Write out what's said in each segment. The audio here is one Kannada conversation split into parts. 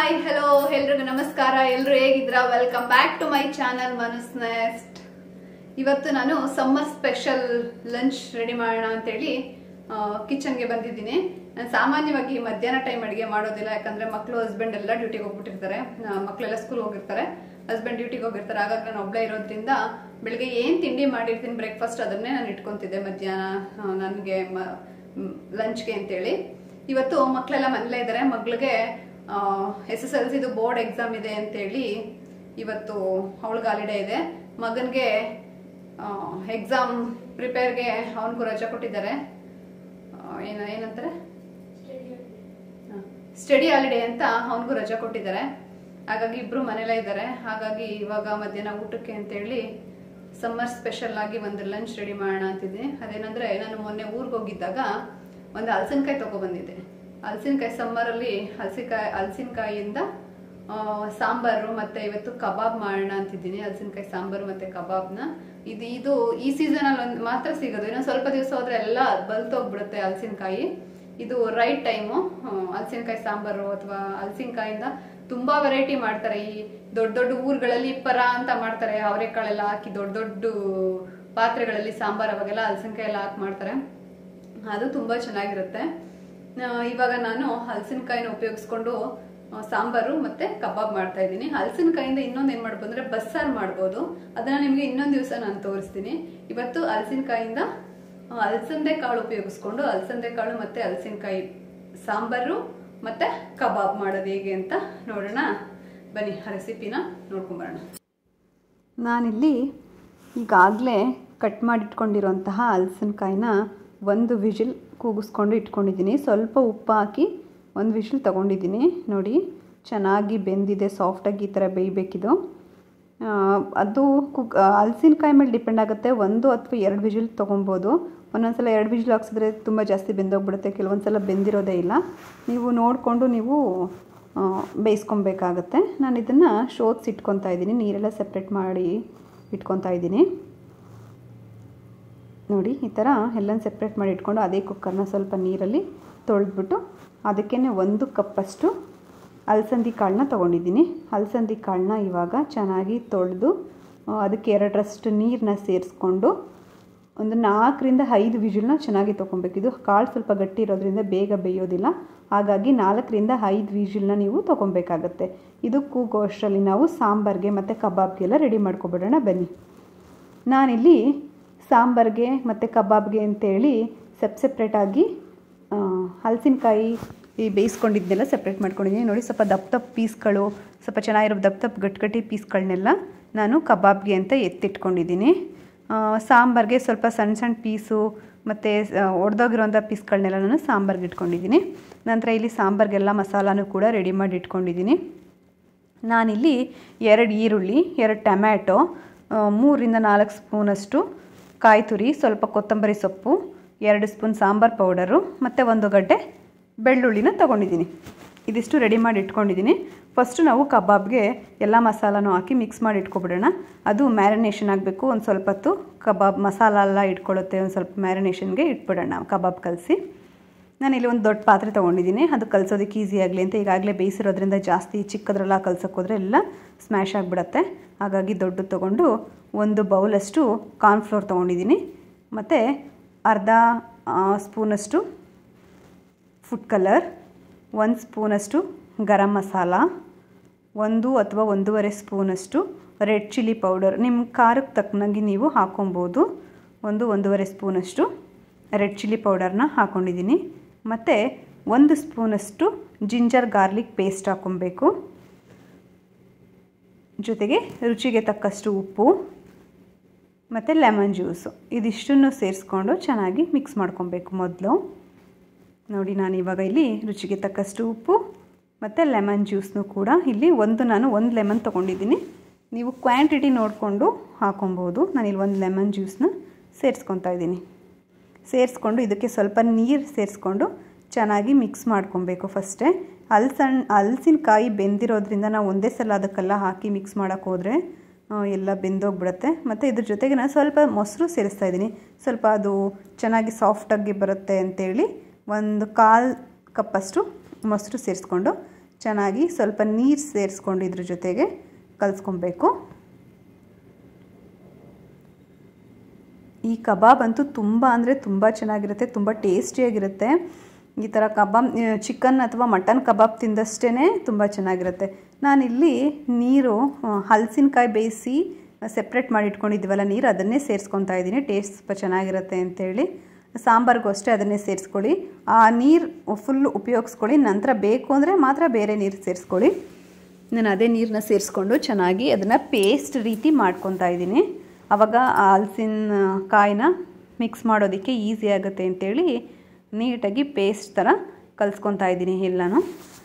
ಹಾಯ್ ಹಲೋ ಎಲ್ರಿಗೂ ನಮಸ್ಕಾರ ಎಲ್ರು ಹೇಗಿದ್ರ welcome back to my channel Manas nest ಇವತ್ತು ನಾನು ಸಮ್ಮರ್ ಸ್ಪೆಷಲ್ ಲಂಚ್ ರೆಡಿ ಮಾಡೋಣ ಅಂತೇಳಿ ಕಿಚನ್ಗೆ ಬಂದಿದ್ದೀನಿ ನಾನು ಸಾಮಾನ್ಯವಾಗಿ ಮಧ್ಯಾಹ್ನ ಟೈಮ್ ಅಡುಗೆ ಮಾಡೋದಿಲ್ಲ ಯಾಕಂದ್ರೆ ಮಕ್ಕಳು ಹಸ್ಬೆಂಡ್ ಎಲ್ಲ ಡ್ಯೂಟಿಗೆ ಹೋಗ್ಬಿಟ್ಟಿರ್ತಾರೆ ಆ, ಮಕ್ಳೆಲ್ಲ ಸ್ಕೂಲ್ ಹೋಗಿರ್ತಾರೆ ಹಸ್ಬೆಂಡ್ ಡ್ಯೂಟಿಗೆ ಹೋಗಿರ್ತಾರೆ ಹಾಗಾಗಿ ನಾನು ಒಬ್ಳೆ ಇರೋದ್ರಿಂದ ಬೆಳಿಗ್ಗೆ ಏನ್ ತಿಂಡಿ ಮಾಡಿರ್ತೀನಿ ಬ್ರೇಕ್ಫಾಸ್ಟ್ ಅದನ್ನೇ ನಾನು ಇಟ್ಕೊಂತಿದ್ದೆ ಮಧ್ಯಾಹ್ನ ನನಗೆ ಲಂಚ್ಗೆ ಅಂತೇಳಿ ಇವತ್ತು ಮಕ್ಕಳೆಲ್ಲ ಮನೇಲೇ ಇದ್ದಾರೆ ಮಗಳಿಗೆ ಎಸ್ ಎಸ್ ಎಲ್ ಸಿದು ಬೋರ್ಡ್ ಎಕ್ಸಾಮ್ ಇದೆ ಅಂತೇಳಿ ಇವತ್ತು ಅವಳಿಗೆ ಹಾಲಿಡೇ ಇದೆ ಮಗನಿಗೆ ಎಕ್ಸಾಮ್ ಪ್ರಿಪೇರ್ಗೆ ಅವನಿಗೂ ರಜೆ ಕೊಟ್ಟಿದ್ದಾರೆ ಆ, ಏನ ಏನಂತಾರೆ ಸ್ಟಡಿ ಹಾಲಿಡೇ ಅಂತ ಅವನಿಗೂ ರಜೆ ಕೊಟ್ಟಿದ್ದಾರೆ ಹಾಗಾಗಿ ಇಬ್ರು ಮನೇಲೇ ಇದ್ದಾರೆ ಹಾಗಾಗಿ ಇವಾಗ ಮಧ್ಯಾಹ್ನ ಊಟಕ್ಕೆ ಅಂತೇಳಿ ಸಮ್ಮರ್ ಸ್ಪೆಷಲ್ ಆಗಿ ಒಂದು ಲಂಚ್ ರೆಡಿ ಮಾಡೋಣ ಅಂತಿದ್ದೀನಿ ಅದೇನಂದ್ರೆ ನಾನು ಮೊನ್ನೆ ಊರಿಗೆ ಹೋಗಿದ್ದಾಗ ಒಂದು ಹಲಸಿನಕಾಯಿ ತಗೊಬಂದಿದ್ದೆ ಹಲಸಿನಕಾಯಿ ಸಮ್ಮರಲ್ಲಿ ಹಲಸಿನಕಾಯಿ ಹಲಸಿನಕಾಯಿಯಿಂದ ಆ, ಸಾಂಬಾರು ಮತ್ತೆ ಇವತ್ತು ಕಬಾಬ್ ಮಾಡೋಣ ಅಂತಿದ್ದೀನಿ ಹಲಸಿನಕಾಯಿ ಸಾಂಬಾರು ಮತ್ತೆ ಕಬಾಬ್ನ ಇದು ಇದು ಈ ಸೀಸನ್ ಅಲ್ಲಿ ಒಂದು ಮಾತ್ರ ಸಿಗೋದು ಇನ್ನೊಂದು ಸ್ವಲ್ಪ ದಿವಸ ಹೋದ್ರೆ ಎಲ್ಲ ಬಲ್ತೋಗ್ಬಿಡುತ್ತೆ ಹಲಸಿನಕಾಯಿ ಇದು ರೈಟ್ ಟೈಮು ಹಲಸಿನಕಾಯಿ ಸಾಂಬಾರು ಅಥವಾ ಹಲಸಿನಕಾಯಿಂದ ತುಂಬಾ ವೆರೈಟಿ ಮಾಡ್ತಾರೆ ಈ ದೊಡ್ಡ ದೊಡ್ಡ ಊರುಗಳಲ್ಲಿ ಪರ ಅಂತ ಮಾಡ್ತಾರೆ ಅವರೆಕಾಳೆಲ್ಲ ಹಾಕಿ ದೊಡ್ಡ ದೊಡ್ಡ ಪಾತ್ರೆಗಳಲ್ಲಿ ಸಾಂಬಾರ್ ಅವಾಗೆಲ್ಲ ಹಲಸಿನಕಾಯಿ ಎಲ್ಲ ಹಾಕಿ ಮಾಡ್ತಾರೆ ಅದು ತುಂಬಾ ಚೆನ್ನಾಗಿರುತ್ತೆ ಆ, ಇವಾಗ ನಾನು ಹಲಸಿನಕಾಯಿನ ಉಪಯೋಗಿಸ್ಕೊಂಡು ಆ, ಸಾಂಬಾರು ಮತ್ತೆ ಕಬಾಬ್ ಮಾಡ್ತಾ ಇದ್ದೀನಿ ಹಲಸಿನಕಾಯಿಂದ ಇನ್ನೊಂದು ಏನ್ ಮಾಡ್ಬೋದು ಅಂದ್ರೆ ಬಸ್ಸಾರು ಮಾಡ್ಬೋದು ಅದನ್ನ ನಿಮ್ಗೆ ಇನ್ನೊಂದು ದಿವಸ ನಾನು ತೋರಿಸ್ತೀನಿ ಇವತ್ತು ಹಲಸಿನಕಾಯಿಂದ ಅಲಸಂದೆ ಕಾಳು ಉಪಯೋಗಿಸ್ಕೊಂಡು ಅಲಸಂದೆ ಕಾಳು ಮತ್ತೆ ಹಲಸಿನಕಾಯಿ ಸಾಂಬಾರು ಮತ್ತೆ ಕಬಾಬ್ ಮಾಡೋದು ಹೇಗೆ ಅಂತ ನೋಡೋಣ ಬನ್ನಿ ಆ ರೆಸಿಪಿನ ನೋಡ್ಕೊಂಬರೋಣ ನಾನಿಲ್ಲಿ ಈಗಾಗಲೇ ಕಟ್ ಮಾಡಿಟ್ಕೊಂಡಿರೋಂತಹ ಹಲಸಿನಕಾಯಿನ ಒಂದು ವಿಜಿಲ್ ಕೂಗಿಸ್ಕೊಂಡು ಇಟ್ಕೊಂಡಿದ್ದೀನಿ ಸ್ವಲ್ಪ ಉಪ್ಪು ಹಾಕಿ ಒಂದು ವಿಜಿಲ್ ತೊಗೊಂಡಿದ್ದೀನಿ ನೋಡಿ ಚೆನ್ನಾಗಿ ಬೆಂದಿದೆ ಸಾಫ್ಟಾಗಿ ಈ ಥರ ಬೇಯಬೇಕಿದು ಆ, ಅದು ಕುಕ್ ಹಲಸಿನಕಾಯಿ ಮೇಲೆ ಡಿಪೆಂಡ್ ಆಗುತ್ತೆ ಒಂದು ಅಥವಾ ಎರಡು ವಿಜಿಲ್ ತೊಗೊಬೋದು ಒಂದೊಂದ್ಸಲ ಎರಡು ವಿಜಿಲ್ ಹಾಕ್ಸಿದ್ರೆ ತುಂಬ ಜಾಸ್ತಿ ಬೆಂದೋಗ್ಬಿಡುತ್ತೆ ಕೆಲವೊಂದು ಸಲ ಬೆಂದಿರೋದೇ ಇಲ್ಲ ನೀವು ನೋಡಿಕೊಂಡು ನೀವು ಆ, ಬೇಯಿಸ್ಕೊಬೇಕಾಗತ್ತೆ ನಾನು ಇದನ್ನು ಶೋಧಿಸಿ ಇಟ್ಕೊತಾ ಇದ್ದೀನಿ ನೀರೆಲ್ಲ ಸಪ್ರೇಟ್ ಮಾಡಿ ಇಟ್ಕೊತಾ ಇದ್ದೀನಿ ನೋಡಿ ಈ ಥರ ಎಲ್ಲ ಸಪ್ರೇಟ್ ಮಾಡಿ ಇಟ್ಕೊಂಡು ಅದೇ ಕುಕ್ಕರ್ನ ಸ್ವಲ್ಪ ನೀರಲ್ಲಿ ತೊಳೆದ್ಬಿಟ್ಟು ಅದಕ್ಕೇ ಒಂದು ಕಪ್ಪಷ್ಟು ಅಲಸಂದಿ ಕಾಳನ್ನ ತೊಗೊಂಡಿದ್ದೀನಿ ಅಲಸಂದಿ ಕಾಳನ್ನ ಇವಾಗ ಚೆನ್ನಾಗಿ ತೊಳೆದು ಆ, ಅದಕ್ಕೆ ಎರಡರಷ್ಟು ನೀರನ್ನ ಸೇರಿಸ್ಕೊಂಡು ಒಂದು ನಾಲ್ಕರಿಂದ ಐದು ವಿಜಿಲ್ನ ಚೆನ್ನಾಗಿ ತೊಗೊಬೇಕು ಇದು ಕಾಳು ಸ್ವಲ್ಪ ಗಟ್ಟಿ ಇರೋದ್ರಿಂದ ಬೇಗ ಬೇಯೋದಿಲ್ಲ ಹಾಗಾಗಿ ನಾಲ್ಕರಿಂದ ಐದು ವಿಜಿಲ್ನ ನೀವು ತೊಗೊಬೇಕಾಗತ್ತೆ ಇದು ಕೂಗೋ ಅಷ್ಟರಲ್ಲಿ ನಾವು ಸಾಂಬಾರ್ಗೆ ಮತ್ತು ಕಬಾಬ್ಗೆಲ್ಲ ರೆಡಿ ಮಾಡ್ಕೊಬಿಡೋಣ ಬನ್ನಿ ನಾನಿಲ್ಲಿ ಸಾಂಬಾರ್ಗೆ ಮತ್ತು ಕಬಾಬ್ಗೆ ಅಂತೇಳಿ ಸೆಪ್ ಸೆಪ್ರೇಟಾಗಿ ಹಲಸಿನಕಾಯಿ ಈ ಬೇಯಿಸ್ಕೊಂಡಿದ್ದನ್ನೆಲ್ಲ ಸಪ್ರೇಟ್ ಮಾಡ್ಕೊಂಡಿದ್ದೀನಿ ನೋಡಿ ಸ್ವಲ್ಪ ದಪ್ಪ ದಪ್ಪ ಪೀಸ್ಗಳು ಸ್ವಲ್ಪ ಚೆನ್ನಾಗಿರೋ ದಪ್ಪ ದಪ್ಪ ಗಟ್ಟಿ ಗಟ್ಟಿ ಪೀಸ್ಗಳನ್ನೆಲ್ಲ ನಾನು ಕಬಾಬ್ಗೆ ಅಂತ ಎತ್ತಿಟ್ಕೊಂಡಿದ್ದೀನಿ ಆ, ಸಾಂಬಾರ್ಗೆ ಸ್ವಲ್ಪ ಸಣ್ಣ ಸಣ್ಣ ಪೀಸು ಮತ್ತು ಒಡೆದೋಗಿರೋಂಥ ಪೀಸ್ಗಳನ್ನೆಲ್ಲ ನಾನು ಸಾಂಬಾರ್ಗೆ ಇಟ್ಕೊಂಡಿದ್ದೀನಿ ನಂತರ ಇಲ್ಲಿ ಸಾಂಬಾರ್ಗೆಲ್ಲ ಮಸಾಲಾನು ಕೂಡ ರೆಡಿ ಮಾಡಿ ಇಟ್ಕೊಂಡಿದ್ದೀನಿ ನಾನಿಲ್ಲಿ ಎರಡು ಈರುಳ್ಳಿ ಎರಡು ಟೊಮ್ಯಾಟೊ ಆ, ಮೂರರಿಂದ ನಾಲ್ಕು ಸ್ಪೂನಷ್ಟು ಕಾಯಿ ತುರಿ ಸ್ವಲ್ಪ ಕೊತ್ತಂಬರಿ ಸೊಪ್ಪು ಎರಡು ಸ್ಪೂನ್ ಸಾಂಬಾರ್ ಪೌಡರು ಮತ್ತು ಒಂದು ಗಡ್ಡೆ ಬೆಳ್ಳುಳ್ಳಿನ ತೊಗೊಂಡಿದ್ದೀನಿ ಇದಿಷ್ಟು ರೆಡಿ ಮಾಡಿ ಇಟ್ಕೊಂಡಿದ್ದೀನಿ ಫಸ್ಟು ನಾವು ಕಬಾಬ್ಗೆ ಎಲ್ಲ ಮಸಾಲಾನು ಹಾಕಿ ಮಿಕ್ಸ್ ಮಾಡಿ ಇಟ್ಕೊಬಿಡೋಣ ಅದು ಮ್ಯಾರಿನೇಷನ್ ಆಗಬೇಕು ಒಂದು ಸ್ವಲ್ಪ ಹೊತ್ತು ಕಬಾಬ್ ಮಸಾಲ ಎಲ್ಲ ಇಟ್ಕೊಳ್ಳುತ್ತೆ ಒಂದು ಸ್ವಲ್ಪ ಮ್ಯಾರಿನೇಷನ್ಗೆ ಇಟ್ಬಿಡೋಣ ಕಬಾಬ್ ಕಲಸಿ ನಾನಿಲ್ಲಿ ಒಂದು ದೊಡ್ಡ ಪಾತ್ರೆ ತೊಗೊಂಡಿದ್ದೀನಿ ಅದು ಕಲಿಸೋದಕ್ಕೆ ಈಸಿ ಆಗಲಿ ಅಂತ ಈಗಾಗಲೇ ಬೇಯಿಸಿರೋದ್ರಿಂದ ಜಾಸ್ತಿ ಚಿಕ್ಕದ್ರೆಲ್ಲ ಕಲ್ಸೋಕೆ ಹೋದರೆ ಎಲ್ಲ ಸ್ಮ್ಯಾಶ್ ಆಗಿಬಿಡತ್ತೆ ಹಾಗಾಗಿ ದೊಡ್ಡದು ತೊಗೊಂಡು ಒಂದು ಬೌಲಷ್ಟು ಕಾರ್ನ್ಫ್ಲೋರ್ ತೊಗೊಂಡಿದ್ದೀನಿ ಮತ್ತು ಅರ್ಧ ಆ, ಸ್ಪೂನಷ್ಟು ಫುಡ್ ಕಲರ್ ಒಂದು ಸ್ಪೂನಷ್ಟು ಗರಂ ಮಸಾಲ ಒಂದು ಅಥವಾ ಒಂದೂವರೆ ಸ್ಪೂನಷ್ಟು ರೆಡ್ ಚಿಲ್ಲಿ ಪೌಡರ್ ನಿಮ್ಮ ಖಾರಕ್ಕೆ ತಕ್ಕನಾಗಿ ನೀವು ಹಾಕೊಬೋದು ಒಂದು ಒಂದೂವರೆ ಸ್ಪೂನಷ್ಟು ರೆಡ್ ಚಿಲ್ಲಿ ಪೌಡರ್ನ ಹಾಕ್ಕೊಂಡಿದ್ದೀನಿ ಮತ್ತು ಒಂದು ಸ್ಪೂನಷ್ಟು ಜಿಂಜರ್ ಗಾರ್ಲಿಕ್ ಪೇಸ್ಟ್ ಹಾಕ್ಕೊಬೇಕು ಜೊತೆಗೆ ರುಚಿಗೆ ತಕ್ಕಷ್ಟು ಉಪ್ಪು ಮತ್ತು ಲೆಮನ್ ಜ್ಯೂಸು ಇದಿಷ್ಟನ್ನು ಸೇರಿಸ್ಕೊಂಡು ಚೆನ್ನಾಗಿ ಮಿಕ್ಸ್ ಮಾಡ್ಕೊಬೇಕು ಮೊದಲು ನೋಡಿ ನಾನು ಇವಾಗ ಇಲ್ಲಿ ರುಚಿಗೆ ತಕ್ಕಷ್ಟು ಉಪ್ಪು ಮತ್ತು ಲೆಮನ್ ಜ್ಯೂಸ್ನು ಕೂಡ ಇಲ್ಲಿ ಒಂದು ನಾನು ಒಂದು ಲೆಮನ್ ತೊಗೊಂಡಿದ್ದೀನಿ ನೀವು ಕ್ವಾಂಟಿಟಿ ನೋಡಿಕೊಂಡು ಹಾಕೊಬೋದು ನಾನಿಲ್ಲಿ ಒಂದು ಲೆಮನ್ ಜ್ಯೂಸ್ನ ಸೇರಿಸ್ಕೊತಾ ಇದ್ದೀನಿ ಸೇರಿಸ್ಕೊಂಡು ಇದಕ್ಕೆ ಸ್ವಲ್ಪ ನೀರು ಸೇರಿಸ್ಕೊಂಡು ಚೆನ್ನಾಗಿ ಮಿಕ್ಸ್ ಮಾಡ್ಕೊಬೇಕು ಫಸ್ಟೇ ಹಲ್ಸಣ್ಣ ಹಲಸಿನಕಾಯಿ ಬೆಂದಿರೋದ್ರಿಂದ ನಾವು ಒಂದೇ ಸಲ ಅದಕ್ಕೆಲ್ಲ ಹಾಕಿ ಮಿಕ್ಸ್ ಮಾಡೋಕ್ಕೆ ಹೋದರೆ ಎಲ್ಲ ಬೆಂದೋಗ್ಬಿಡುತ್ತೆ ಮತ್ತು ಇದ್ರ ಜೊತೆಗೆ ನಾನು ಸ್ವಲ್ಪ ಮೊಸರು ಸೇರಿಸ್ತಾ ಇದ್ದೀನಿ ಸ್ವಲ್ಪ ಅದು ಚೆನ್ನಾಗಿ ಸಾಫ್ಟಾಗಿ ಬರುತ್ತೆ ಅಂತೇಳಿ ಒಂದು ಕಾಲು ಕಪ್ಪಷ್ಟು ಮೊಸರು ಸೇರಿಸ್ಕೊಂಡು ಚೆನ್ನಾಗಿ ಸ್ವಲ್ಪ ನೀರು ಸೇರಿಸ್ಕೊಂಡು ಇದ್ರ ಜೊತೆಗೆ ಕಲಿಸ್ಕೊಬೇಕು ಈ ಕಬಾಬ್ ಅಂತೂ ತುಂಬ ಅಂದರೆ ತುಂಬ ಚೆನ್ನಾಗಿರುತ್ತೆ ತುಂಬ ಟೇಸ್ಟಿಯಾಗಿರುತ್ತೆ ಈ ಥರ ಕಬಾಬ್ ಚಿಕನ್ ಅಥವಾ ಮಟನ್ ಕಬಾಬ್ ತಿಂದಷ್ಟೇ ತುಂಬ ಚೆನ್ನಾಗಿರುತ್ತೆ ನಾನಿಲ್ಲಿ ನೀರು ಹಲಸಿನಕಾಯಿ ಬೇಯಿಸಿ ಸೆಪ್ರೇಟ್ ಮಾಡಿ ಇಟ್ಕೊಂಡಿದ್ದೀವಲ್ಲ ನೀರು ಅದನ್ನೇ ಸೇರಿಸ್ಕೊತಾ ಇದ್ದೀನಿ ಟೇಸ್ಟ್ ಸ್ವಲ್ಪ ಚೆನ್ನಾಗಿರುತ್ತೆ ಅಂತೇಳಿ ಸಾಂಬಾರಿಗೂ ಅಷ್ಟೇ ಅದನ್ನೇ ಸೇರಿಸ್ಕೊಳ್ಳಿ ಆ ನೀರು ಫುಲ್ ಉಪಯೋಗಿಸ್ಕೊಳ್ಳಿ ನಂತರ ಬೇಕು ಅಂದರೆ ಮಾತ್ರ ಬೇರೆ ನೀರು ಸೇರಿಸ್ಕೊಳ್ಳಿ ನಾನು ಅದೇ ನೀರನ್ನ ಸೇರಿಸ್ಕೊಂಡು ಚೆನ್ನಾಗಿ ಅದನ್ನು ಪೇಸ್ಟ್ ರೀತಿ ಮಾಡ್ಕೊತಾ ಇದ್ದೀನಿ ಆವಾಗ ಆ ಹಲಸಿನ ಕಾಯಿನ ಮಿಕ್ಸ್ ಮಾಡೋದಕ್ಕೆ ಈಸಿ ಆಗುತ್ತೆ ಅಂತೇಳಿ ನೀಟಾಗಿ ಪೇಸ್ಟ್ ಥರ ಕಲಿಸ್ಕೊತಾ ಇದ್ದೀನಿ ಎಲ್ಲನೂ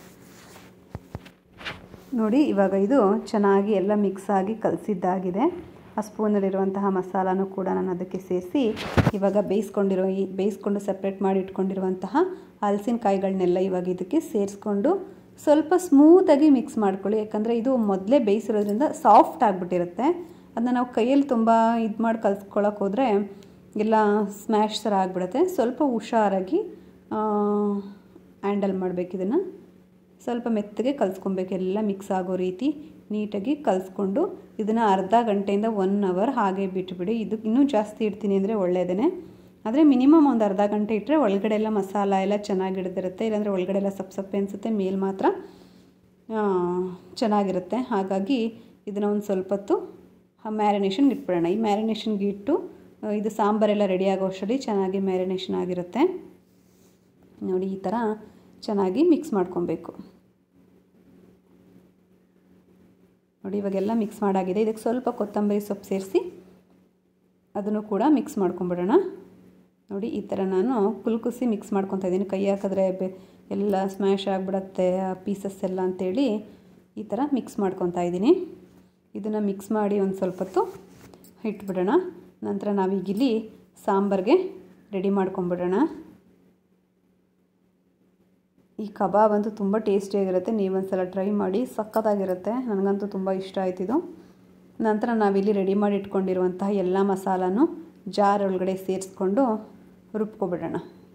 ನೋಡಿ ಇವಾಗ ಇದು ಚೆನ್ನಾಗಿ ಎಲ್ಲ ಮಿಕ್ಸ್ ಆಗಿ ಕಲಸಿದ್ದಾಗಿದೆ ಆ ಸ್ಪೂನಲ್ಲಿರುವಂತಹ ಮಸಾಲಾನು ಕೂಡ ನಾನು ಅದಕ್ಕೆ ಸೇರಿಸಿ ಇವಾಗ ಬೇಯಿಸ್ಕೊಂಡಿರೋ ಈ ಬೇಯಿಸ್ಕೊಂಡು ಸಪ್ರೇಟ್ ಮಾಡಿ ಇಟ್ಕೊಂಡಿರುವಂತಹ ಹಲಸಿನಕಾಯಿಗಳನ್ನೆಲ್ಲ ಇವಾಗ ಇದಕ್ಕೆ ಸೇರಿಸ್ಕೊಂಡು ಸ್ವಲ್ಪ ಸ್ಮೂತಾಗಿ ಮಿಕ್ಸ್ ಮಾಡ್ಕೊಳ್ಳಿ ಯಾಕಂದರೆ ಇದು ಮೊದಲೇ ಬೇಯಿಸಿರೋದ್ರಿಂದ ಸಾಫ್ಟ್ ಆಗಿಬಿಟ್ಟಿರುತ್ತೆ ಅದನ್ನ ನಾವು ಕೈಯಲ್ಲಿ ತುಂಬ ಇದು ಮಾಡಿ ಕಲ್ಸ್ಕೊಳಕ್ಕೆ ಹೋದರೆ ಎಲ್ಲ ಸ್ಮ್ಯಾಶ್ ಥರ ಆಗಿಬಿಡುತ್ತೆ ಸ್ವಲ್ಪ ಹುಷಾರಾಗಿ ಹ್ಯಾಂಡಲ್ ಮಾಡಬೇಕು ಇದನ್ನು ಸ್ವಲ್ಪ ಮೆತ್ತಗೆ ಕಲಿಸ್ಕೊಬೇಕು ಎಲ್ಲ ಮಿಕ್ಸ್ ಆಗೋ ರೀತಿ ನೀಟಾಗಿ ಕಲಿಸ್ಕೊಂಡು ಇದನ್ನು ಅರ್ಧ ಗಂಟೆಯಿಂದ ಒನ್ ಅವರ್ ಹಾಗೆ ಬಿಟ್ಟುಬಿಡಿ ಇದು ಇನ್ನೂ ಜಾಸ್ತಿ ಇಡ್ತೀನಿ ಅಂದರೆ ಒಳ್ಳೆಯದೇ ಆದರೆ ಮಿನಿಮಮ್ ಒಂದು ಅರ್ಧ ಗಂಟೆ ಇಟ್ಟರೆ ಒಳಗಡೆ ಎಲ್ಲ ಮಸಾಲ ಎಲ್ಲ ಚೆನ್ನಾಗಿ ಹಿಡಿದಿರುತ್ತೆ ಇಲ್ಲಾಂದರೆ ಒಳಗಡೆ ಎಲ್ಲ ಸಪ್ಪೆ ಸಪ್ಪೆ ಅನಿಸುತ್ತೆ ಮೇಲೆ ಮಾತ್ರ ಚೆನ್ನಾಗಿರುತ್ತೆ ಹಾಗಾಗಿ ಇದನ್ನು ಒಂದು ಸ್ವಲ್ಪ ಹೊತ್ತು ಮ್ಯಾರಿನೇಷನ್ಗೆ ಇಟ್ಬಿಡೋಣ ಈ ಮ್ಯಾರಿನೇಷನ್ಗೆ ಇಟ್ಟು ಇದು ಸಾಂಬಾರೆಲ್ಲ ರೆಡಿ ಆಗೋ ಅಷ್ಟರಲ್ಲಿ ಚೆನ್ನಾಗಿ ಮ್ಯಾರಿನೇಷನ್ ಆಗಿರುತ್ತೆ ನೋಡಿ ಈ ಥರ ಚೆನ್ನಾಗಿ ಮಿಕ್ಸ್ ಮಾಡ್ಕೊಬೇಕು ನೋಡಿ ಇವಾಗೆಲ್ಲ ಮಿಕ್ಸ್ ಮಾಡಾಗಿದೆ ಇದಕ್ಕೆ ಸ್ವಲ್ಪ ಕೊತ್ತಂಬರಿ ಸೊಪ್ಪು ಸೇರಿಸಿ ಅದನ್ನು ಕೂಡ ಮಿಕ್ಸ್ ಮಾಡ್ಕೊಂಬಿಡೋಣ ನೋಡಿ ಈ ಥರ ನಾನು ಕುಲ್ಕುಸಿ ಮಿಕ್ಸ್ ಮಾಡ್ಕೊತಾ ಇದ್ದೀನಿ ಕೈ ಹಾಕಿದ್ರೆ ಬೆ ಎಲ್ಲ ಸ್ಮ್ಯಾಶ್ ಆಗಿಬಿಡತ್ತೆ ಪೀಸಸ್ ಎಲ್ಲ ಅಂಥೇಳಿ ಈ ಥರ ಮಿಕ್ಸ್ ಮಾಡ್ಕೊತಾ ಇದ್ದೀನಿ ಇದನ್ನು ಮಿಕ್ಸ್ ಮಾಡಿ ಒಂದು ಸ್ವಲ್ಪ ಹೊತ್ತು ಇಟ್ಬಿಡೋಣ ನಂತರ ನಾವೀಗಿಲ್ಲಿ ಸಾಂಬಾರಿಗೆ ರೆಡಿ ಮಾಡ್ಕೊಂಬಿಡೋಣ ಈ ಕಬಾಬ್ ಅಂತೂ ತುಂಬ ಟೇಸ್ಟಿಯಾಗಿರುತ್ತೆ ನೀವೊಂದ್ಸಲ ಟ್ರೈ ಮಾಡಿ ಸಖತ್ತಾಗಿರುತ್ತೆ ನನಗಂತೂ ತುಂಬ ಇಷ್ಟ ಆಯ್ತಿದು ನಂತರ ನಾವಿಲ್ಲಿ ರೆಡಿ ಮಾಡಿ ಇಟ್ಕೊಂಡಿರುವಂತಹ ಎಲ್ಲ ಮಸಾಲಾನು ಜಾರ್ ಒಳಗಡೆ ಸೇರಿಸ್ಕೊಂಡು ರುಬ್ಕೊಬಿಡೋಣ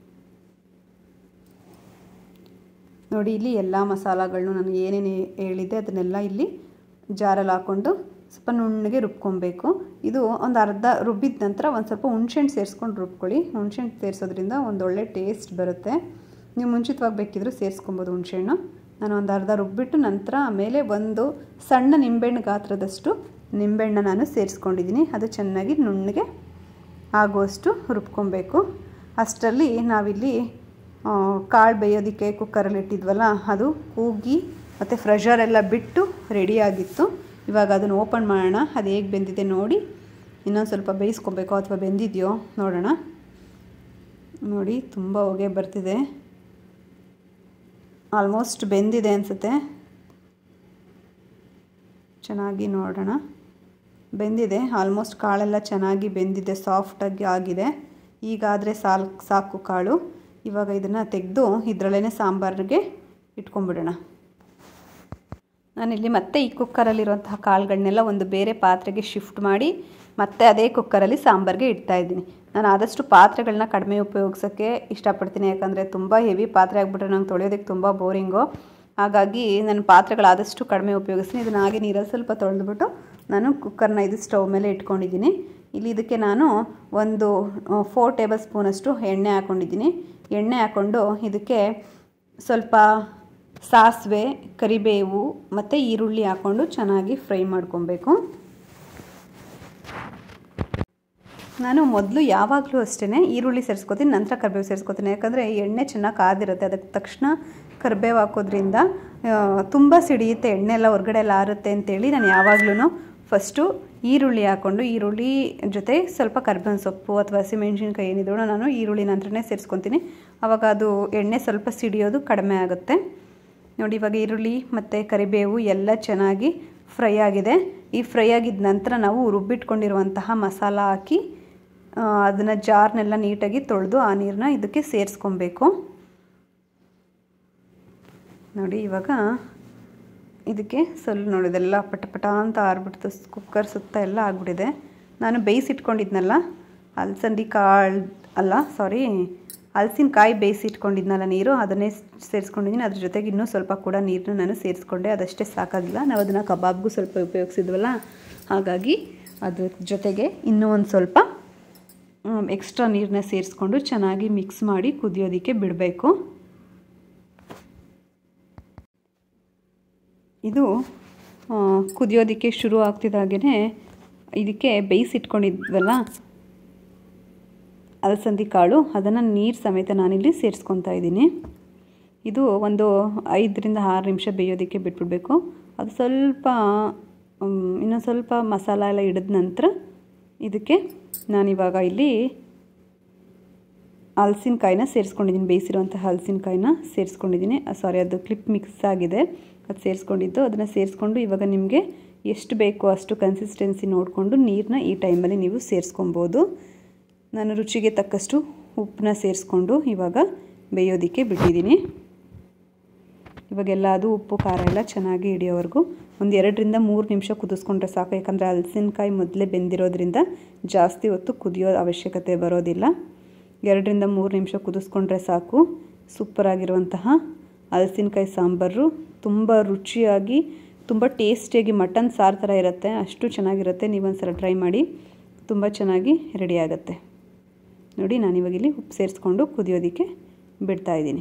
ನೋಡಿ ಇಲ್ಲಿ ಎಲ್ಲ ಮಸಾಲಗಳನ್ನೂ ನಾನು ಏನೇನು ಹೇಳಿದ್ದೆ ಅದನ್ನೆಲ್ಲ ಇಲ್ಲಿ ಜಾರಲ್ಲಿ ಹಾಕ್ಕೊಂಡು ಸ್ವಲ್ಪ ನುಣ್ಣಗೆ ರುಬ್ಕೊಬೇಕು ಇದು ಒಂದು ಅರ್ಧ ರುಬ್ಬಿದ ನಂತರ ಒಂದು ಸ್ವಲ್ಪ ಹುಣ್ಸೆಹಣ್ಣು ಸೇರಿಸ್ಕೊಂಡು ರುಬ್ಕೊಳ್ಳಿ ಹುಣ್ಸೆಹಣ್ಣು ಸೇರಿಸೋದ್ರಿಂದ ಒಂದು ಒಳ್ಳೆ ಟೇಸ್ಟ್ ಬರುತ್ತೆ ನೀವು ಮುಂಚಿತವಾಗಿ ಬೇಕಿದ್ರೂ ಸೇರಿಸ್ಕೊಬೋದು ಹುಣ್ಸೆಹಣ್ಣು ನಾನು ಒಂದು ಅರ್ಧ ರುಬ್ಬಿಟ್ಟು ನಂತರ ಆಮೇಲೆ ಒಂದು ಸಣ್ಣ ನಿಂಬೆಹಣ್ಣು ಗಾತ್ರದಷ್ಟು ನಿಂಬೆಹಣ್ಣು ನಾನು ಸೇರಿಸ್ಕೊಂಡಿದ್ದೀನಿ ಅದು ಚೆನ್ನಾಗಿ ನುಣ್ಣಗೆ ಆಗುವಷ್ಟು ರುಬ್ಕೊಬೇಕು ಅಷ್ಟರಲ್ಲಿ ನಾವಿಲ್ಲಿ ಕಾಳು ಬೇಯೋದಕ್ಕೆ ಕುಕ್ಕರಲ್ಲಿ ಇಟ್ಟಿದ್ವಲ್ಲ ಅದು ಕೂಗಿ ಮತ್ತು ಫ್ರೆಷರ್ ಎಲ್ಲ ಬಿಟ್ಟು ರೆಡಿಯಾಗಿತ್ತು ಇವಾಗ ಅದನ್ನು ಓಪನ್ ಮಾಡೋಣ ಅದು ಹೇಗೆ ಬೆಂದಿದೆ ನೋಡಿ ಇನ್ನೊಂದು ಸ್ವಲ್ಪ ಬೇಯಿಸ್ಕೊಬೇಕು ಅಥವಾ ಬೆಂದಿದೆಯೋ ನೋಡೋಣ ನೋಡಿ ತುಂಬ ಹೊಗೆ ಬರ್ತಿದೆ ಆಲ್ಮೋಸ್ಟ್ ಬೆಂದಿದೆ ಅನಿಸುತ್ತೆ ಚೆನ್ನಾಗಿ ನೋಡೋಣ ಬೆಂದಿದೆ ಆಲ್ಮೋಸ್ಟ್ ಕಾಳೆಲ್ಲ ಚೆನ್ನಾಗಿ ಬೆಂದಿದೆ ಸಾಫ್ಟಾಗಿ ಆಗಿದೆ ಈಗಾದರೆ ಸಾಲ್ ಸಾಕು ಕಾಳು ಇವಾಗ ಇದನ್ನು ತೆಗೆದು ಇದರಲ್ಲೇ ಸಾಂಬಾರಿಗೆ ಇಟ್ಕೊಂಡ್ಬಿಡೋಣ ನಾನಿಲ್ಲಿ ಮತ್ತೆ ಈ ಕುಕ್ಕರಲ್ಲಿರುವಂತಹ ಕಾಳುಗಳನ್ನೆಲ್ಲ ಒಂದು ಬೇರೆ ಪಾತ್ರೆಗೆ ಶಿಫ್ಟ್ ಮಾಡಿ ಮತ್ತೆ ಅದೇ ಕುಕ್ಕರಲ್ಲಿ ಸಾಂಬಾರಿಗೆ ಇಡ್ತಾ ಇದ್ದೀನಿ ನಾನು ಆದಷ್ಟು ಪಾತ್ರೆಗಳನ್ನ ಕಡಿಮೆ ಉಪಯೋಗಿಸೋಕ್ಕೆ ಇಷ್ಟಪಡ್ತೀನಿ ಯಾಕಂದರೆ ತುಂಬ ಹೆವಿ ಪಾತ್ರೆ ಆಗಿಬಿಟ್ರೆ ನಂಗೆ ತೊಳೆಯೋದಕ್ಕೆ ತುಂಬ ಬೋರಿಂಗು ಹಾಗಾಗಿ ನಾನು ಪಾತ್ರೆಗಳಾದಷ್ಟು ಕಡಿಮೆ ಉಪಯೋಗಿಸ್ತೀನಿ ಇದನ್ನು ಹಾಗೆ ನೀರಲ್ಲಿ ಸ್ವಲ್ಪ ತೊಳೆದ್ಬಿಟ್ಟು ನಾನು ಕುಕ್ಕರ್ನ ಇದು ಸ್ಟವ್ ಮೇಲೆ ಇಟ್ಕೊಂಡಿದ್ದೀನಿ ಇಲ್ಲಿ ಇದಕ್ಕೆ ನಾನು ಒಂದು ಫೋರ್ ಟೇಬಲ್ ಸ್ಪೂನಷ್ಟು ಎಣ್ಣೆ ಹಾಕ್ಕೊಂಡಿದ್ದೀನಿ ಎಣ್ಣೆ ಹಾಕ್ಕೊಂಡು ಇದಕ್ಕೆ ಸ್ವಲ್ಪ ಸಾಸಿವೆ ಕರಿಬೇವು ಮತ್ತು ಈರುಳ್ಳಿ ಹಾಕ್ಕೊಂಡು ಚೆನ್ನಾಗಿ ಫ್ರೈ ಮಾಡ್ಕೊಬೇಕು ನಾನು ಮೊದಲು ಯಾವಾಗಲೂ ಅಷ್ಟೇ ಈರುಳ್ಳಿ ಸೇರಿಸ್ಕೊತೀನಿ ನಂತರ ಕರಿಬೇವು ಸೇರಿಸ್ಕೊತೀನಿ ಯಾಕಂದರೆ ಎಣ್ಣೆ ಚೆನ್ನಾಗಿ ಕಾದಿರುತ್ತೆ ಅದಕ್ಕೆ ತಕ್ಷಣ ಕರಿಬೇವು ಹಾಕೋದ್ರಿಂದ ತುಂಬ ಸಿಡಿಯುತ್ತೆ ಎಣ್ಣೆ ಎಲ್ಲ ಹೊರಗಡೆ ಎಲ್ಲ ಆರುತ್ತೆ ಅಂತೇಳಿ ನಾನು ಯಾವಾಗಲೂ ಫಸ್ಟು ಈರುಳ್ಳಿ ಹಾಕ್ಕೊಂಡು ಈರುಳ್ಳಿ ಜೊತೆ ಸ್ವಲ್ಪ ಕರ್ಬೇವಿನ ಸೊಪ್ಪು ಅಥವಾ ಹಸಿಮೆಣ್ಸಿನ್ಕಾಯಿ ಏನಿದ್ರು ನಾನು ಈರುಳ್ಳಿ ನಂತರನೇ ಸೇರಿಸ್ಕೊತೀನಿ ಆವಾಗ ಅದು ಎಣ್ಣೆ ಸ್ವಲ್ಪ ಸಿಡಿಯೋದು ಕಡಿಮೆ ಆಗುತ್ತೆ ನೋಡಿ ಇವಾಗ ಈರುಳ್ಳಿ ಮತ್ತು ಕರಿಬೇವು ಎಲ್ಲ ಚೆನ್ನಾಗಿ ಫ್ರೈ ಆಗಿದೆ ಈ ಫ್ರೈ ಆಗಿದ ನಂತರ ನಾವು ರುಬ್ಬಿಟ್ಕೊಂಡಿರುವಂತಹ ಮಸಾಲ ಹಾಕಿ ಅದನ್ನು ಜಾರ್ನೆಲ್ಲ ನೀಟಾಗಿ ತೊಳೆದು ಆ ನೀರನ್ನ ಇದಕ್ಕೆ ಸೇರಿಸ್ಕೊಬೇಕು ನೋಡಿ ಇವಾಗ ಇದಕ್ಕೆ ಸ್ವಲ್ಪ ನೋಡಿದೆಲ್ಲ ಪಟ ಪಟ ಅಂತ ಆರ್ಬಿಡ್ತು ಕುಕ್ಕರ್ ಸುತ್ತ ಎಲ್ಲ ಆಗ್ಬಿಟ್ಟಿದೆ ನಾನು ಬೇಯಿಸಿಟ್ಕೊಂಡಿದ್ನಲ್ಲ ಅಲಸಂದಿ ಕಾಳು ಅಲ್ಲ ಸಾರಿ ಹಲಸಿನಕಾಯಿ ಬೇಯಿಸಿಟ್ಕೊಂಡಿದ್ನಲ್ಲ ನೀರು ಅದನ್ನೇ ಸೇರಿಸ್ಕೊಂಡಿದ್ದೀನಿ ಅದ್ರ ಜೊತೆಗೆ ಇನ್ನೂ ಸ್ವಲ್ಪ ಕೂಡ ನೀರನ್ನ ನಾನು ಸೇರಿಸ್ಕೊಂಡೆ ಅದಷ್ಟೇ ಸಾಕಾಗಿಲ್ಲ ನಾವು ಅದನ್ನು ಕಬಾಬ್ಗೂ ಸ್ವಲ್ಪ ಉಪಯೋಗಿಸಿದ್ವಲ್ಲ ಹಾಗಾಗಿ ಅದ್ರ ಜೊತೆಗೆ ಇನ್ನೂ ಒಂದು ಸ್ವಲ್ಪ ಎಕ್ಸ್ಟ್ರಾ ನೀರನ್ನ ಸೇರಿಸ್ಕೊಂಡು ಚೆನ್ನಾಗಿ ಮಿಕ್ಸ್ ಮಾಡಿ ಕುದಿಯೋದಕ್ಕೆ ಬಿಡಬೇಕು ಇದು ಕುದಿಯೋದಕ್ಕೆ ಶುರು ಆಗ್ತಿದ್ದಾಗೇ ಇದಕ್ಕೆ ಬೇಯಿಸಿಟ್ಕೊಂಡಿದ್ವಲ್ಲ ಅಲಸಂದಿ ಕಾಳು ಅದನ್ನು ನೀರು ಸಮೇತ ನಾನಿಲ್ಲಿ ಸೇರಿಸ್ಕೊತಾ ಇದ್ದೀನಿ ಇದು ಒಂದು ಐದರಿಂದ ಆರು ನಿಮಿಷ ಬೇಯೋದಕ್ಕೆ ಬಿಟ್ಬಿಡಬೇಕು ಅದು ಸ್ವಲ್ಪ ಇನ್ನೊಂದು ಸ್ವಲ್ಪ ಮಸಾಲ ಎಲ್ಲ ಹಿಡಿದ ನಂತರ ಇದಕ್ಕೆ ನಾನಿವಾಗ ಇಲ್ಲಿ ಹಲಸಿನಕಾಯಿನ ಸೇರಿಸ್ಕೊಂಡಿದ್ದೀನಿ ಬೇಯಿಸಿರುವಂಥ ಹಲಸಿನಕಾಯಿನ ಸೇರಿಸ್ಕೊಂಡಿದ್ದೀನಿ ಸಾರಿ ಅದು ಕ್ಲಿಪ್ ಮಿಕ್ಸ್ ಆಗಿದೆ ಅದು ಸೇರಿಸ್ಕೊಂಡಿದ್ದು ಅದನ್ನು ಸೇರಿಸ್ಕೊಂಡು ಇವಾಗ ನಿಮಗೆ ಎಷ್ಟು ಬೇಕೋ ಅಷ್ಟು ಕನ್ಸಿಸ್ಟೆನ್ಸಿ ನೋಡಿಕೊಂಡು ನೀರನ್ನ ಈ ಟೈಮಲ್ಲಿ ನೀವು ಸೇರಿಸ್ಕೊಬೋದು ನಾನು ರುಚಿಗೆ ತಕ್ಕಷ್ಟು ಉಪ್ಪನ್ನ ಸೇರಿಸ್ಕೊಂಡು ಇವಾಗ ಬೇಯೋದಕ್ಕೆ ಬಿಟ್ಟಿದ್ದೀನಿ ಇವಾಗೆಲ್ಲ ಅದು ಉಪ್ಪು ಖಾರ ಎಲ್ಲ ಚೆನ್ನಾಗಿ ಹಿಡಿಯೋವರೆಗೂ ಒಂದು ಎರಡರಿಂದ ಮೂರು ನಿಮಿಷ ಕುದಿಸ್ಕೊಂಡ್ರೆ ಸಾಕು ಯಾಕಂದರೆ ಹಲಸಿನಕಾಯಿ ಮೊದಲೇ ಬೆಂದಿರೋದ್ರಿಂದ ಜಾಸ್ತಿ ಹೊತ್ತು ಕುದಿಯೋ ಅವಶ್ಯಕತೆ ಬರೋದಿಲ್ಲ ಎರಡರಿಂದ ಮೂರು ನಿಮಿಷ ಕುದಿಸ್ಕೊಂಡ್ರೆ ಸಾಕು ಸೂಪರಾಗಿರುವಂತಹ ಹಲಸಿನಕಾಯಿ ಸಾಂಬಾರು ತುಂಬ ರುಚಿಯಾಗಿ ತುಂಬ ಟೇಸ್ಟಿಯಾಗಿ ಮಟನ್ ಸಾರು ಥರ ಇರುತ್ತೆ ಅಷ್ಟು ಚೆನ್ನಾಗಿರುತ್ತೆ ನೀವೊಂದ್ಸಲ ಟ್ರೈ ಮಾಡಿ ತುಂಬ ಚೆನ್ನಾಗಿ ರೆಡಿ ಆಗುತ್ತೆ ನೋಡಿ ನಾನಿವಾಗಿಲ್ಲಿ ಉಪ್ಪು ಸೇರಿಸ್ಕೊಂಡು ಕುದಿಯೋದಕ್ಕೆ ಬಿಡ್ತಾಯಿದ್ದೀನಿ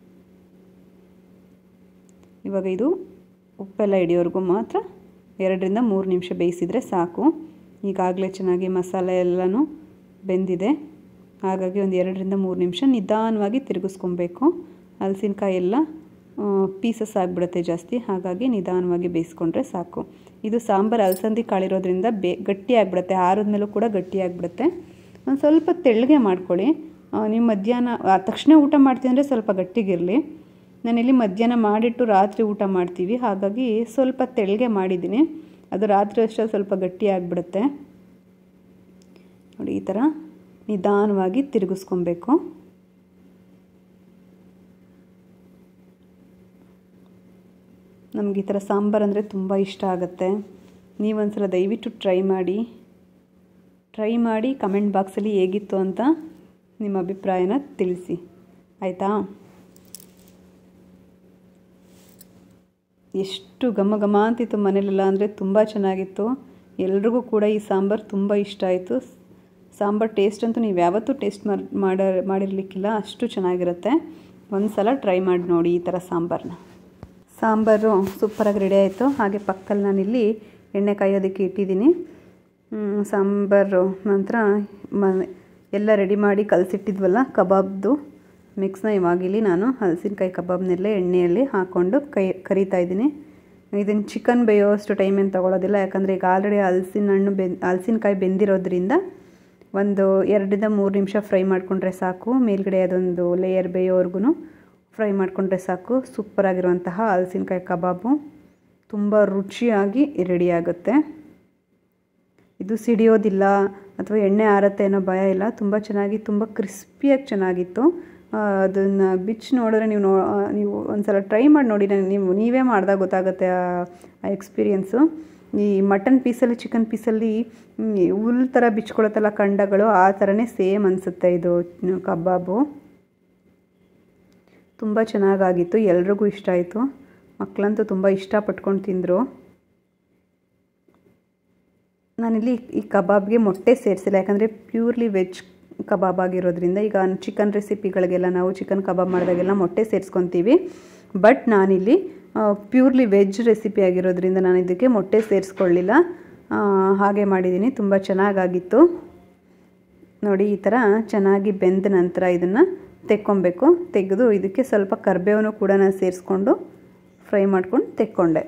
ಇವಾಗ ಇದು ಉಪ್ಪೆಲ್ಲ ಹಿಡಿಯೋವರೆಗೂ ಮಾತ್ರ ಎರಡರಿಂದ ಮೂರು ನಿಮಿಷ ಬೇಯಿಸಿದರೆ ಸಾಕು ಈಗಾಗಲೇ ಚೆನ್ನಾಗಿ ಮಸಾಲೆ ಎಲ್ಲನೂ ಬೆಂದಿದೆ ಹಾಗಾಗಿ ಒಂದು ಎರಡರಿಂದ ಮೂರು ನಿಮಿಷ ನಿಧಾನವಾಗಿ ತಿರುಗಿಸ್ಕೊಬೇಕು ಹಲಸಿನಕಾಯಿ ಎಲ್ಲ ಪೀಸಸ್ ಆಗಿಬಿಡುತ್ತೆ ಜಾಸ್ತಿ ಹಾಗಾಗಿ ನಿಧಾನವಾಗಿ ಬೇಯಿಸ್ಕೊಂಡ್ರೆ ಸಾಕು ಇದು ಸಾಂಬಾರು ಅಲಸಂದಿ ಕಾಳಿರೋದ್ರಿಂದ ಬೇ ಗಟ್ಟಿ ಆಗಿಬಿಡುತ್ತೆ ಆರಿದ್ಮೇಲೂ ಕೂಡ ಗಟ್ಟಿ ಆಗಿಬಿಡುತ್ತೆ ಒಂದು ಸ್ವಲ್ಪ ತೆಳ್ಳಗೆ ಮಾಡ್ಕೊಳ್ಳಿ ನೀವು ಮಧ್ಯಾಹ್ನ ತಕ್ಷಣ ಊಟ ಮಾಡ್ತೀವಿ ಅಂದರೆ ಸ್ವಲ್ಪ ಗಟ್ಟಿಗಿರಲಿ ನಾನಿಲ್ಲಿ ಮಧ್ಯಾಹ್ನ ಮಾಡಿಟ್ಟು ರಾತ್ರಿ ಊಟ ಮಾಡ್ತೀವಿ ಹಾಗಾಗಿ ಸ್ವಲ್ಪ ತೆಳ್ಳಗೆ ಮಾಡಿದ್ದೀನಿ ಅದು ರಾತ್ರಿ ಅಷ್ಟೇ ಸ್ವಲ್ಪ ಗಟ್ಟಿ ಆಗಿಬಿಡುತ್ತೆ ನೋಡಿ ಈ ಥರ ನಿಧಾನವಾಗಿ ತಿರುಗಿಸ್ಕೊಬೇಕು ನಮಗೆ ಈ ಥರ ಸಾಂಬಾರು ಅಂದರೆ ತುಂಬ ಇಷ್ಟ ಆಗುತ್ತೆ ನೀವೊಂದ್ಸಲ ದಯವಿಟ್ಟು ಟ್ರೈ ಮಾಡಿ ಟ್ರೈ ಮಾಡಿ ಕಮೆಂಟ್ ಬಾಕ್ಸಲ್ಲಿ ಹೇಗಿತ್ತು ಅಂತ ನಿಮ್ಮ ಅಭಿಪ್ರಾಯನ ತಿಳಿಸಿ ಆಯಿತಾ ಎಷ್ಟು ಘಮ ಘಮ ಅಂತಿತ್ತು ಮನೇಲೆಲ್ಲ ಅಂದರೆ ತುಂಬ ಚೆನ್ನಾಗಿತ್ತು ಎಲ್ರಿಗೂ ಕೂಡ ಈ ಸಾಂಬಾರು ತುಂಬ ಇಷ್ಟ ಆಯಿತು ಸಾಂಬಾರು ಟೇಸ್ಟ್ ಅಂತೂ ನೀವು ಯಾವತ್ತೂ ಟೇಸ್ಟ್ ಮಾಡಿ ಮಾಡ ಮಾಡಿರಲಿಕ್ಕಿಲ್ಲ ಅಷ್ಟು ಚೆನ್ನಾಗಿರುತ್ತೆ ಒಂದು ಸಲ ಟ್ರೈ ಮಾಡಿ ನೋಡಿ ಈ ಥರ ಸಾಂಬಾರನ್ನ ಸಾಂಬಾರು ಸೂಪರಾಗಿ ರೆಡಿ ಆಯಿತು ಹಾಗೆ ಪಕ್ಕದಲ್ಲಿ ನಾನಿಲ್ಲಿ ಎಣ್ಣೆ ಕಾಯೋದಕ್ಕೆ ಇಟ್ಟಿದ್ದೀನಿ ಸಾಂಬಾರು ನಂತರ ಮ ಎಲ್ಲ ರೆಡಿ ಮಾಡಿ ಕಲಸಿಟ್ಟಿದ್ವಲ್ಲ ಕಬಾಬ್ದು ಮಿಕ್ಸ್ನ ಇವಾಗಿಲ್ಲಿ ನಾನು ಹಲಸಿನಕಾಯಿ ಕಬಾಬ್ನೆಲ್ಲ ಎಣ್ಣೆಯಲ್ಲಿ ಹಾಕ್ಕೊಂಡು ಕೈ ಕರಿತಾ ಇದ್ದೀನಿ ಇದನ್ನು ಚಿಕನ್ ಬೇಯೋಷ್ಟು ಟೈಮ್ ಏನು ತೊಗೊಳೋದಿಲ್ಲ ಯಾಕಂದರೆ ಈಗ ಆಲ್ರೆಡಿ ಹಲಸಿನ ಹಣ್ಣು ಬೆನ್ ಹಲಸಿನಕಾಯಿ ಬೆಂದಿರೋದ್ರಿಂದ ಒಂದು ಎರಡರಿಂದ ಮೂರು ನಿಮಿಷ ಫ್ರೈ ಮಾಡಿಕೊಂಡ್ರೆ ಸಾಕು ಮೇಲ್ಗಡೆ ಅದೊಂದು ಲೇಯರ್ ಬೇಯೋವರೆಗೂ ಫ್ರೈ ಮಾಡಿಕೊಂಡ್ರೆ ಸಾಕು ಸೂಪರಾಗಿರುವಂತಹ ಹಲಸಿನಕಾಯಿ ಕಬಾಬು ತುಂಬ ರುಚಿಯಾಗಿ ರೆಡಿಯಾಗುತ್ತೆ ಇದು ಸಿಡಿಯೋದಿಲ್ಲ ಅಥವಾ ಎಣ್ಣೆ ಆರತ್ತೆ ಅನ್ನೋ ಭಯ ಇಲ್ಲ ತುಂಬ ಚೆನ್ನಾಗಿ ತುಂಬ ಕ್ರಿಸ್ಪಿಯಾಗಿ ಚೆನ್ನಾಗಿತ್ತು ಅದನ್ನು ಬಿಚ್ಚಿ ನೋಡಿದ್ರೆ ನೀವು ನೋ ನೀವು ಒಂದ್ಸಲ ಟ್ರೈ ಮಾಡಿ ನೋಡಿ ನೀವು ನೀವೇ ಮಾಡಿದಾಗ ಗೊತ್ತಾಗುತ್ತೆ ಆ ಎಕ್ಸ್ಪೀರಿಯೆನ್ಸು ಈ ಮಟನ್ ಪೀಸಲ್ಲಿ ಚಿಕನ್ ಪೀಸಲ್ಲಿ ಹುಲ್ ಥರ ಬಿಚ್ಕೊಳತ್ತಲ್ಲ ಖಂಡಗಳು ಆ ಥರನೇ ಸೇಮ್ ಅನಿಸುತ್ತೆ ಇದು ಕಬಾಬು ತುಂಬ ಚೆನ್ನಾಗಾಗಿತ್ತು ಎಲ್ರಿಗೂ ಇಷ್ಟ ಆಯಿತು ಮಕ್ಕಳಂತೂ ತುಂಬ ಇಷ್ಟಪಟ್ಕೊಂಡು ತಿಂದರು ನಾನಿಲ್ಲಿ ಈ ಕಬಾಬ್ಗೆ ಮೊಟ್ಟೆ ಸೇರಿಸಿಲ್ಲ ಯಾಕಂದರೆ ಪ್ಯೂರ್ಲಿ ವೆಜ್ ಕಬಾಬ್ ಆಗಿರೋದ್ರಿಂದ ಈಗ ಚಿಕನ್ ರೆಸಿಪಿಗಳಿಗೆಲ್ಲ ನಾವು ಚಿಕನ್ ಕಬಾಬ್ ಮಾಡಿದಾಗೆಲ್ಲ ಮೊಟ್ಟೆ ಸೇರಿಸ್ಕೊತೀವಿ ಬಟ್ ನಾನಿಲ್ಲಿ ಪ್ಯೂರ್ಲಿ ವೆಜ್ ರೆಸಿಪಿ ಆಗಿರೋದ್ರಿಂದ ನಾನು ಇದಕ್ಕೆ ಮೊಟ್ಟೆ ಸೇರಿಸ್ಕೊಳ್ಳಿಲ್ಲ ಹಾಗೆ ಮಾಡಿದ್ದೀನಿ ತುಂಬ ಚೆನ್ನಾಗಾಗಿತ್ತು ನೋಡಿ ಈ ಥರ ಚೆನ್ನಾಗಿ ಬೆಂದ ನಂತರ ಇದನ್ನು ತೆಕ್ಕೊಬೇಕು ತೆಗೆದು ಇದಕ್ಕೆ ಸ್ವಲ್ಪ ಕರ್ಬೇವನ್ನು ಕೂಡ ನಾನು ಸೇರಿಸ್ಕೊಂಡು ಫ್ರೈ ಮಾಡ್ಕೊಂಡು ತೆಕ್ಕೊಂಡೆ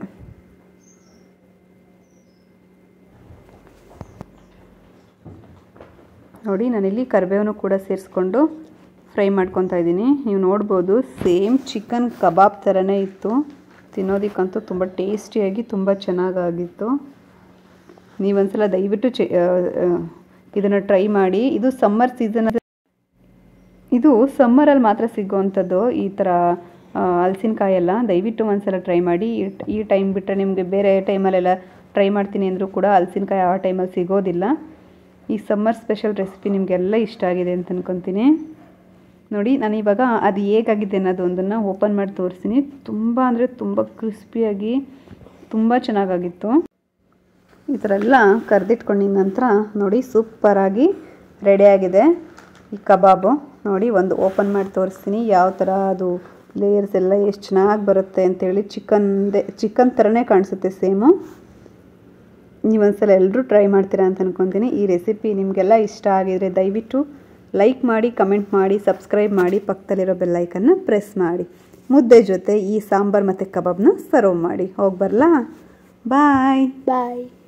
ನೋಡಿ ನಾನಿಲ್ಲಿ ಕರಿಬೇವನ್ನು ಕೂಡ ಸೇರಿಸ್ಕೊಂಡು ಫ್ರೈ ಮಾಡ್ಕೊತಾ ಇದ್ದೀನಿ ನೀವು ನೋಡ್ಬೋದು ಸೇಮ್ ಚಿಕನ್ ಕಬಾಬ್ ಥರನೇ ಇತ್ತು ತಿನ್ನೋದಕ್ಕಂತೂ ತುಂಬ ಟೇಸ್ಟಿಯಾಗಿ ತುಂಬ ಚೆನ್ನಾಗಾಗಿತ್ತು ನೀವೊಂದ್ಸಲ ದಯವಿಟ್ಟು ಚೆ ಇದನ್ನು ಟ್ರೈ ಮಾಡಿ ಇದು ಸಮ್ಮರ್ ಸೀಸನ್ ಇದು ಸಮ್ಮರಲ್ಲಿ ಮಾತ್ರ ಸಿಗೋವಂಥದ್ದು ಈ ಥರ ಹಲಸಿನಕಾಯಿ ಎಲ್ಲ ದಯವಿಟ್ಟು ಒಂದ್ಸಲ ಟ್ರೈ ಮಾಡಿ ಈ ಟೈಮ್ ಬಿಟ್ಟರೆ ನಿಮಗೆ ಬೇರೆ ಟೈಮಲ್ಲೆಲ್ಲ ಟ್ರೈ ಮಾಡ್ತೀನಿ ಅಂದರೂ ಕೂಡ ಹಲಸಿನಕಾಯಿ ಆ ಟೈಮಲ್ಲಿ ಸಿಗೋದಿಲ್ಲ ಈ ಸಮ್ಮರ್ ಸ್ಪೆಷಲ್ ರೆಸಿಪಿ ನಿಮಗೆಲ್ಲ ಇಷ್ಟ ಆಗಿದೆ ಅಂತ ಅನ್ಕೊತೀನಿ ನೋಡಿ ನಾನು ಇವಾಗ ಅದು ಹೇಗಾಗಿದೆ ಅನ್ನೋದು ಒಂದನ್ನು ಓಪನ್ ಮಾಡಿ ತೋರಿಸ್ತೀನಿ ತುಂಬ ಅಂದರೆ ತುಂಬ ಕ್ರಿಸ್ಪಿಯಾಗಿ ತುಂಬ ಚೆನ್ನಾಗಾಗಿತ್ತು ಈ ಥರ ಎಲ್ಲ ಕರೆದಿಟ್ಕೊಂಡಿದ ನಂತರ ನೋಡಿ ಸೂಪರಾಗಿ ರೆಡಿಯಾಗಿದೆ ಈ ಕಬಾಬು ನೋಡಿ ಒಂದು ಓಪನ್ ಮಾಡಿ ತೋರಿಸ್ತೀನಿ ಯಾವ ಥರ ಅದು ಲೇಯರ್ಸ್ ಎಲ್ಲ ಎಷ್ಟು ಚೆನ್ನಾಗಿ ಬರುತ್ತೆ ಅಂತೇಳಿ ಚಿಕನ್ದೇ ಚಿಕನ್ ಥರನೇ ಕಾಣಿಸುತ್ತೆ ಸೇಮು ನೀವೊಂದ್ಸಲ ಎಲ್ಲರೂ ಟ್ರೈ ಮಾಡ್ತೀರಾ ಅಂತ ಅನ್ಕೊತೀನಿ ಈ ರೆಸಿಪಿ ನಿಮಗೆಲ್ಲ ಇಷ್ಟ ಆಗಿದರೆ ದಯವಿಟ್ಟು ಲೈಕ್ ಮಾಡಿ ಕಮೆಂಟ್ ಮಾಡಿ ಸಬ್ಸ್ಕ್ರೈಬ್ ಮಾಡಿ ಪಕ್ಕದಲ್ಲಿರೋ ಬೆಲ್ಲೈಕನ್ನು ಪ್ರೆಸ್ ಮಾಡಿ ಮುದ್ದೆ ಜೊತೆ ಈ ಸಾಂಬಾರು ಮತ್ತು ಕಬಾಬ್ನ ಸರ್ವ್ ಮಾಡಿ ಹೋಗಿ ಬರಲಾ ಬಾಯ್ ಬಾಯ್